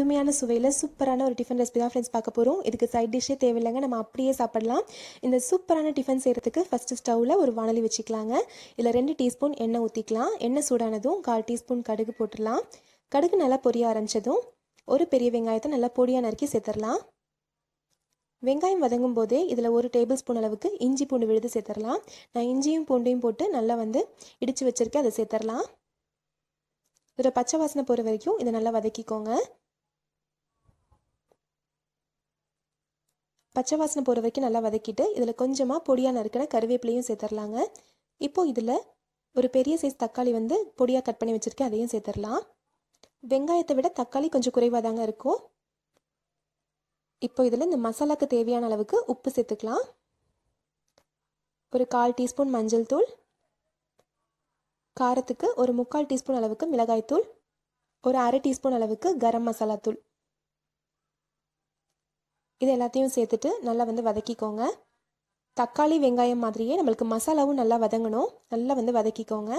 அருமையான சுவையில் சூப்பரான ஒரு டிஃபன் ரெசிபி தான் ஃப்ரெண்ட்ஸ் பார்க்க போகிறோம் இதுக்கு சைட் டிஷ்ஷே தேவையில்லைங்க நம்ம அப்படியே சாப்பிடலாம் இந்த சூப்பரான டிஃபன் செய்கிறதுக்கு ஃபஸ்ட்டு ஸ்டவ்வில் ஒரு வானலி வச்சுக்கலாங்க இதில் ரெண்டு டீஸ்பூன் எண்ணெய் ஊற்றிக்கலாம் எண்ணெய் சூடானதும் கால் டீஸ்பூன் கடுகு போட்டுடலாம் கடுகு நல்லா பொரிய ஆரம்பித்ததும் ஒரு பெரிய வெங்காயத்தை நல்லா பொடியாக நறுக்கி சேர்த்துடலாம் வெங்காயம் வதங்கும் போதே இதில் ஒரு டேபிள் ஸ்பூன் அளவுக்கு இஞ்சி பூண்டு விழுது சேர்த்துடலாம் நான் இஞ்சியும் பூண்டையும் போட்டு நல்லா வந்து இடித்து வச்சுருக்கேன் அதை சேர்த்துடலாம் இதில் பச்சை வாசனை போகிற வரைக்கும் இதை நல்லா வதக்கிக்கோங்க பச்சை வாசனை போகிற வரைக்கும் நல்லா வதக்கிட்டு இதில் கொஞ்சமாக பொடியாக நறுக்கிற கருவேப்பிலையும் சேர்த்துடலாங்க இப்போது இதில் ஒரு பெரிய சைஸ் தக்காளி வந்து பொடியாக கட் பண்ணி வச்சுருக்கேன் அதையும் சேர்த்துடலாம் வெங்காயத்தை விட தக்காளி கொஞ்சம் குறைவாக தாங்க இருக்கும் இப்போ இதில் இந்த மசாலாக்கு தேவையான அளவுக்கு உப்பு சேர்த்துக்கலாம் ஒரு கால் டீஸ்பூன் மஞ்சள் தூள் காரத்துக்கு ஒரு முக்கால் டீஸ்பூன் அளவுக்கு மிளகாய்த்தூள் ஒரு அரை டீஸ்பூன் அளவுக்கு கரம் மசாலா தூள் இது எல்லாத்தையும் சேர்த்துட்டு நல்லா வந்து வதக்கிக்கோங்க தக்காளி வெங்காயம் மாதிரியே நம்மளுக்கு மசாலாவும் நல்லா வதங்கணும் நல்லா வந்து வதக்கிக்கோங்க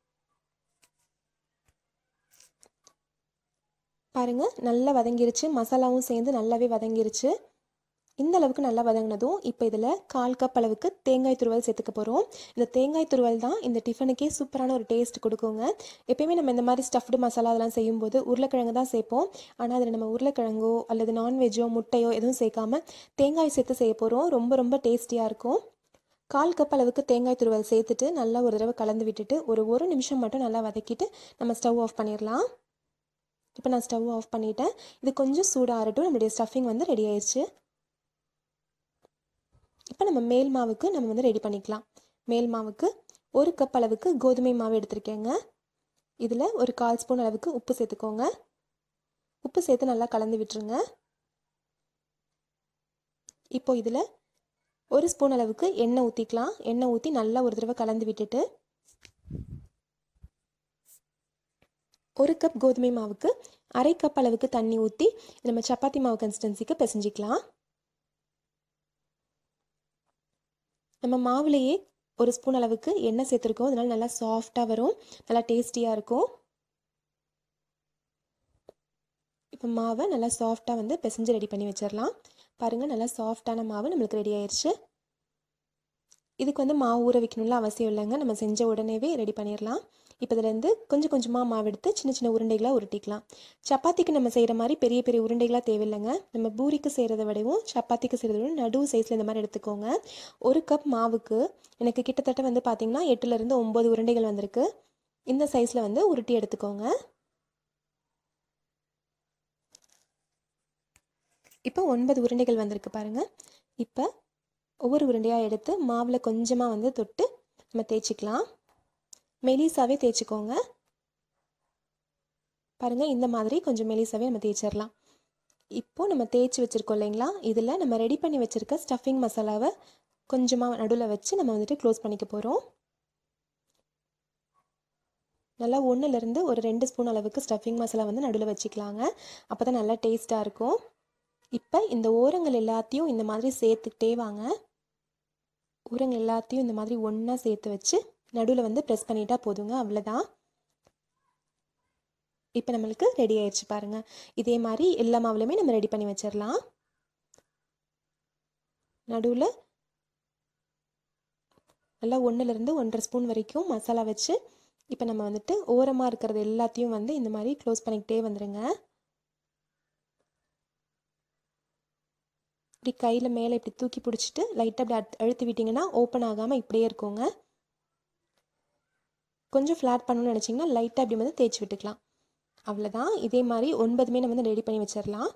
பாருங்கள் நல்லா வதங்கிருச்சு மசாலாவும் சேர்ந்து நல்லாவே வதங்கிருச்சு இந்த அளவுக்கு நல்லா வதங்கினதும் இப்போ இதில் கால் கப் அளவுக்கு தேங்காய் துருவல் சேர்த்துக்க போகிறோம் இந்த தேங்காய் துருவல் தான் இந்த டிஃபனுக்கே சூப்பரான ஒரு டேஸ்ட் கொடுக்குங்க எப்பயுமே நம்ம இந்த மாதிரி ஸ்டஃப்டு மசாலா அதெல்லாம் செய்யும்போது உருளைக்கிழங்கு தான் சேர்ப்போம் ஆனால் அதில் நம்ம உருளைக்கிழங்கோ அல்லது நான்வெஜ்ஜோ முட்டையோ எதுவும் சேர்க்காம தேங்காய் சேர்த்து செய்ய போகிறோம் ரொம்ப ரொம்ப டேஸ்டியாக இருக்கும் கால் கப் அளவுக்கு தேங்காய் துருவல் சேர்த்துட்டு நல்லா ஒரு தடவை கலந்து விட்டுட்டு ஒரு ஒரு நிமிஷம் மட்டும் நல்லா வதக்கிட்டு நம்ம ஸ்டவ் ஆஃப் பண்ணிடலாம் இப்போ நான் ஸ்டவ் ஆஃப் பண்ணிட்டேன் இது கொஞ்சம் சூடாகட்டும் நம்மளுடைய ஸ்டஃபிங் வந்து ரெடி ஆயிடுச்சு இப்போ நம்ம மேல் மாவுக்கு நம்ம வந்து ரெடி பண்ணிக்கலாம் மேல் மாவுக்கு ஒரு கப் அளவுக்கு கோதுமை மாவு எடுத்திருக்கேங்க இதில் ஒரு கால் ஸ்பூன் அளவுக்கு உப்பு சேர்த்துக்கோங்க உப்பு சேர்த்து நல்லா கலந்து விட்டுருங்க இப்போ இதில் ஒரு ஸ்பூன் அளவுக்கு எண்ணெய் ஊற்றிக்கலாம் எண்ணெய் ஊற்றி நல்லா ஒரு தடவை கலந்து விட்டுட்டு ஒரு கப் கோதுமை மாவுக்கு அரை கப் அளவுக்கு தண்ணி ஊற்றி நம்ம சப்பாத்தி மாவு கன்சிஸ்டன்சிக்கு பிசைஞ்சிக்கலாம் நம்ம மாவுலேயே ஒரு ஸ்பூன் அளவுக்கு எண்ணெய் சேர்த்துருக்கோம் அதனால நல்லா சாஃப்டாக வரும் நல்லா டேஸ்டியாக இருக்கும் இப்போ மாவை நல்லா சாஃப்டாக வந்து பிசைஞ்சு ரெடி பண்ணி வச்சிடலாம் பாருங்கள் நல்லா சாஃப்டான மாவு நம்மளுக்கு ரெடி ஆயிடுச்சு இதுக்கு வந்து மாவு ஊற வைக்கணும்ல அவசியம் இல்லைங்க நம்ம செஞ்ச உடனேவே ரெடி பண்ணிடலாம் இப்போ இதுலேருந்து கொஞ்சம் கொஞ்சமாக மாவு எடுத்து சின்ன சின்ன உருண்டைகளாக உருட்டிக்கலாம் சப்பாத்திக்கு நம்ம செய்கிற மாதிரி பெரிய பெரிய உருண்டைகளாக தேவையில்லைங்க நம்ம பூரிக்கு செய்கிறத விடவும் சப்பாத்திக்கு செய்கிறத விட நடுவு சைஸில் இந்த மாதிரி எடுத்துக்கோங்க ஒரு கப் மாவுக்கு எனக்கு கிட்டத்தட்ட வந்து பார்த்திங்கன்னா எட்டுலேருந்து ஒம்பது உருண்டைகள் வந்திருக்கு இந்த சைஸில் வந்து உருட்டி எடுத்துக்கோங்க இப்போ ஒன்பது உருண்டைகள் வந்திருக்கு பாருங்கள் இப்போ ஒவ்வொரு உருண்டையாக எடுத்து மாவில் கொஞ்சமாக வந்து தொட்டு நம்ம தேய்ச்சிக்கலாம் மெலிசாவே தேய்ச்சிக்கோங்க பாருங்கள் இந்த மாதிரி கொஞ்சம் மெலிசாவே நம்ம தேய்ச்சிடலாம் இப்போது நம்ம தேய்ச்சி வச்சுருக்கோம் இல்லைங்களா இதில் நம்ம ரெடி பண்ணி வச்சுருக்க ஸ்டஃபிங் மசாலாவை கொஞ்சமாக நடுவில் வச்சு நம்ம வந்துட்டு க்ளோஸ் பண்ணிக்க போகிறோம் நல்லா ஒன்றுலேருந்து ஒரு ரெண்டு ஸ்பூன் அளவுக்கு ஸ்டஃபிங் மசாலா வந்து நடுவில் வச்சுக்கலாங்க அப்போ தான் நல்லா டேஸ்ட்டாக இருக்கும் இப்போ இந்த ஓரங்கள் எல்லாத்தையும் இந்த மாதிரி சேர்த்துக்கிட்டே வாங்க ஓரங்கள் எல்லாத்தையும் இந்த மாதிரி ஒன்றா சேர்த்து வச்சு நடுவில் வந்து ப்ரெஸ் பண்ணிட்டா போதுங்க அவ்வளோதான் இப்போ நம்மளுக்கு ரெடி ஆயிடுச்சு பாருங்கள் இதே மாதிரி எல்லா மாவுலையுமே நம்ம ரெடி பண்ணி வச்சிடலாம் நடுவில் நல்லா ஒன்றுலேருந்து ஒன்றரை ஸ்பூன் வரைக்கும் மசாலா வச்சு இப்போ நம்ம வந்துட்டு ஓரமாக இருக்கிறது எல்லாத்தையும் வந்து இந்த மாதிரி க்ளோஸ் பண்ணிக்கிட்டே வந்துடுங்க இப்படி கையில் மேலே இப்படி தூக்கி பிடிச்சிட்டு லைட்டாக அப்படி அழுத்தி விட்டிங்கன்னா ஓப்பன் ஆகாமல் இப்படியே இருக்குங்க கொஞ்சம் ஃப்ளாட் பண்ணணும்னு நினச்சிங்கன்னா லைட்டாக அப்படி வந்து தேய்ச்சி விட்டுக்கலாம் அவ்வளோதான் இதே மாதிரி ஒன்பதுமே நம்ம வந்து ரெடி பண்ணி வச்சிடலாம்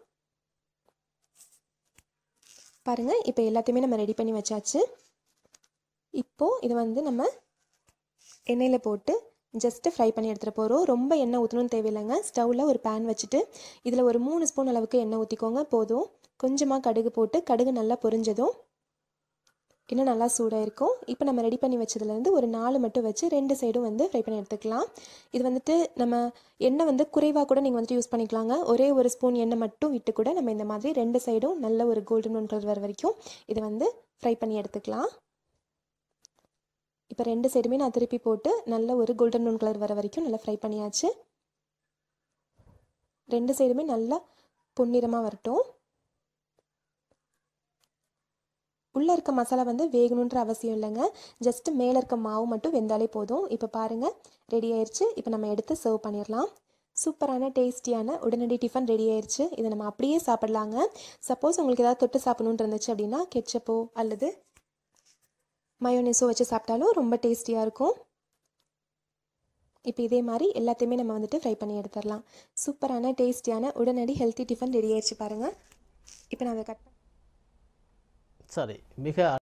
பாருங்கள் இப்போ எல்லாத்தையுமே நம்ம ரெடி பண்ணி வச்சாச்சு இப்போது இதை வந்து நம்ம எண்ணெயில் போட்டு ஜஸ்ட்டு ஃப்ரை பண்ணி எடுத்துகிட்டு போகிறோம் ரொம்ப எண்ணெய் ஊற்றணும்னு தேவையில்லைங்க ஸ்டவ்வில் ஒரு பேன் வச்சுட்டு இதில் ஒரு மூணு ஸ்பூன் அளவுக்கு எண்ணெய் ஊற்றிக்கோங்க போதும் கொஞ்சமாக கடுகு போட்டு கடுகு நல்லா பொரிஞ்சதும் இன்னும் நல்லா சூடாக இருக்கும் இப்போ நம்ம ரெடி பண்ணி வச்சதுலேருந்து ஒரு நாலு மட்டும் வச்சு ரெண்டு சைடும் வந்து ஃப்ரை பண்ணி எடுத்துக்கலாம் இது வந்துட்டு நம்ம எண்ணெய் வந்து குறைவாக கூட நீங்கள் வந்துட்டு யூஸ் பண்ணிக்கலாங்க ஒரே ஒரு ஸ்பூன் எண்ணெய் மட்டும் விட்டு கூட நம்ம இந்த மாதிரி ரெண்டு சைடும் நல்ல ஒரு கோல்டன் ப்ரௌன் கலர் வர வரைக்கும் இதை வந்து ஃப்ரை பண்ணி எடுத்துக்கலாம் இப்போ ரெண்டு சைடுமே நான் திருப்பி போட்டு நல்ல ஒரு கோல்டன் ப்ரௌன் கலர் வர வரைக்கும் நல்லா ஃப்ரை பண்ணியாச்சு ரெண்டு சைடுமே நல்லா பொன்னிறமாக வரட்டும் உள்ளே இருக்க மசாலா வந்து வேகணுன்ற அவசியம் இல்லைங்க ஜஸ்ட்டு மேலே இருக்க மாவு மட்டும் வெந்தாலே போதும் இப்போ பாருங்கள் ரெடி ஆயிடுச்சு இப்போ நம்ம எடுத்து சர்வ் பண்ணிடலாம் சூப்பரான டேஸ்டியான உடனடி டிஃபன் ரெடி ஆயிடுச்சு இதை நம்ம அப்படியே சாப்பிடலாங்க சப்போஸ் உங்களுக்கு ஏதாவது தொட்டு சாப்பிடணுன்னு இருந்துச்சு அப்படின்னா கெச்சப்போ அல்லது மயோனேஸோ வச்சு சாப்பிட்டாலும் ரொம்ப டேஸ்டியாக இருக்கும் இப்போ இதே மாதிரி எல்லாத்தையுமே நம்ம வந்துட்டு ஃப்ரை பண்ணி எடுத்துடலாம் சூப்பரான டேஸ்டியான உடனடி ஹெல்த்தி டிஃபன் ரெடி ஆயிடுச்சு பாருங்கள் இப்போ நான் அதை கட் சரி மிக